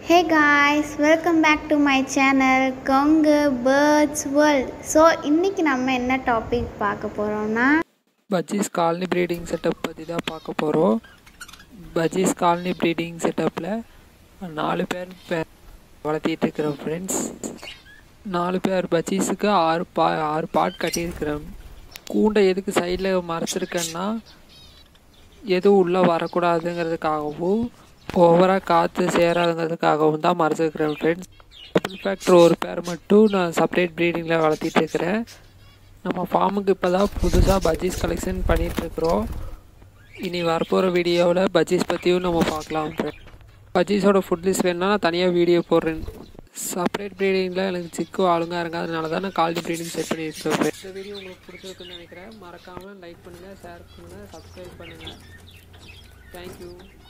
Hey guys welcome back to my channel Kongu birds world so இன்றைக்கி நம்ம என்ன topic பார்க்க போகிறோம்னா பஜ்ஜீஸ் காலனி ப்ரீடிங் செட்டப் பற்றி தான் பார்க்க போகிறோம் பஜ்ஜீஸ் காலனி ப்ரீடிங் செட்டப்பில் நாலு பேர் பேர் வளர்த்திட்டு இருக்கிறோம் ஃப்ரெண்ட்ஸ் நாலு பேர் பஜ்ஜீஸுக்கு ஆறு பா ஆறு பாட் கட்டியிருக்கிறோம் கூண்டை எதுக்கு சைடில் மறைச்சிருக்கேன்னா எதுவும் உள்ளே வரக்கூடாதுங்கிறதுக்காகவும் ஓவராக காற்று சேராதுங்கிறதுக்காகவும் தான் மறைச்சிருக்கிறேன் ஃப்ரெண்ட்ஸ் டபுள் ஃபேக்டர் ஒரு பேர் மட்டும் நான் செப்பரேட் ப்ரீடிங்கில் வளர்த்திட்டு இருக்கிறேன் நம்ம ஃபார்முக்கு இப்போ தான் புதுசாக பஜ்ஜீஸ் கலெக்ஷன் பண்ணிகிட்ருக்குறோம் இனி வரப்போகிற வீடியோவில் பஜ்ஜீஸ் பற்றியும் நம்ம பார்க்கலாம் ஃப்ரெண்ட் பஜ்ஜீஸோட ஃபுட் லிஸ்ட் வேணும்னா நான் தனியாக வீடியோ போடுறேன் செப்பரேட் ப்ரீடிங்கில் எனக்கு சிக்கு ஆளுங்க இறங்காதனால தான் நான் கால்டி ப்ரீடிங் செட் பண்ணியிருக்கேன் friend. இந்த வீடியோ உங்களுக்கு பிடிச்சிருக்குன்னு நினைக்கிறேன் மறக்காமல் லைக் பண்ணுங்கள் ஷேர் பண்ணுங்கள் சப்ஸ்கிரைப் பண்ணுங்கள் தேங்க்யூ